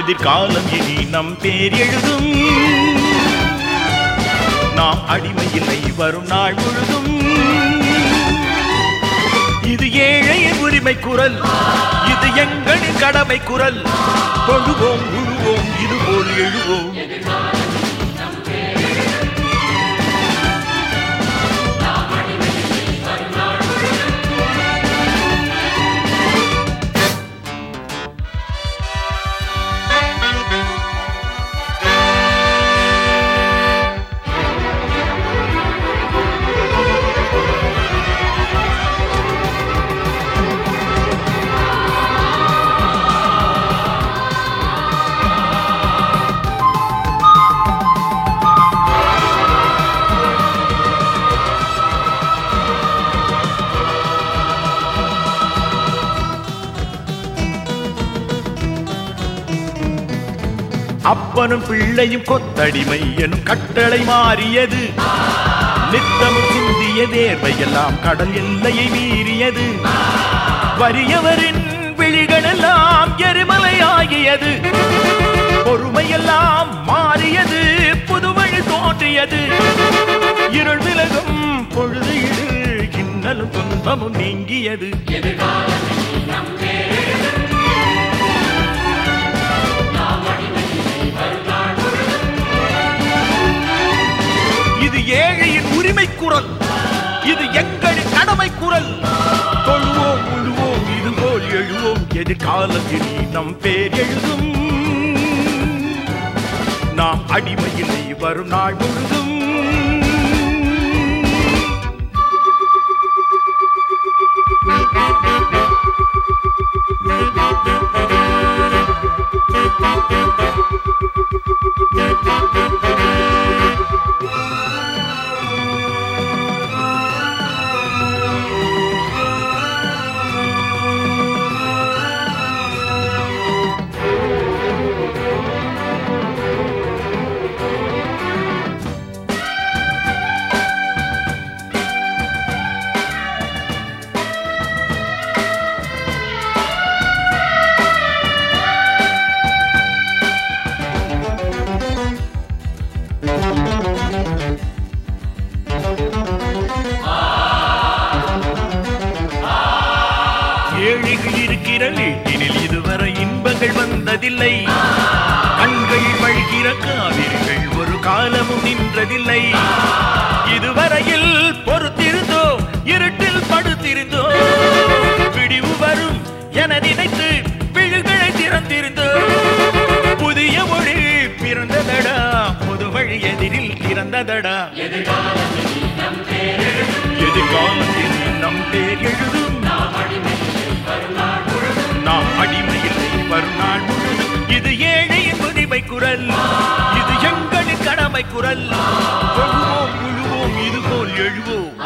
எதிர்காலம் இனி நம் பேர் எழுதும் நாம் அடிமையில்லை வரும் நாள் முழுதும் இது ஏழையின் உரிமை குரல் இது எங்களின் கடமை குரல் தொழுவோம் உழுவோம் இதுபோல் எழுவோம் அப்பனும் பிள்ளையும் கொத்தடிமை எனும் கட்டளை மாறியது நித்தமும் சிந்திய தேர்வையெல்லாம் கடல் எல்லையை மீறியது வறியவரின் விழிகளெல்லாம் எரிமலையாகியது பொறுமையெல்லாம் மாறியது புதுவழி தோன்றியது இருள் விலகும் பொழுது இது இன்னலும் துன்பமும் நீங்கியது இது ஏழையின் உரிமை குரல் இது எங்களின் கடமை குரல் தொழுவோம் முழுவோம் இதுபோல் எழுவோம் எதிர்காலம் இனி நம் பேர் எழுதும் நாம் அடிமையில்லை வரும் நாள் முழுதும் ஏழைகள் இருக்கிற வீட்டினில் இதுவரை இன்பங்கள் வந்ததில்லை கண்கள் வழிகிற காவிரிகள் ஒரு காலமும் நின்றதில்லை இதுவரையில் பொறுத்திருந்தோம் இருட்டில் படுத்திருந்தோம் விடிவு வரும் என நினைத்து விழுகளை திறந்திருந்தோம் புதிய மொழி பிறந்ததடா புது வழி எதிரில் திறந்ததடா எதிர்காலத்தில் நம் பேர் எழுதும் நாம் அடிமையில்லை மறுநாள் முழுதும் இது ஏழையின் உரிமை குரல் இது எங்களின் கடமை குரல் தொழுவோம் முழுவோம் இதுபோல் எழுவோம்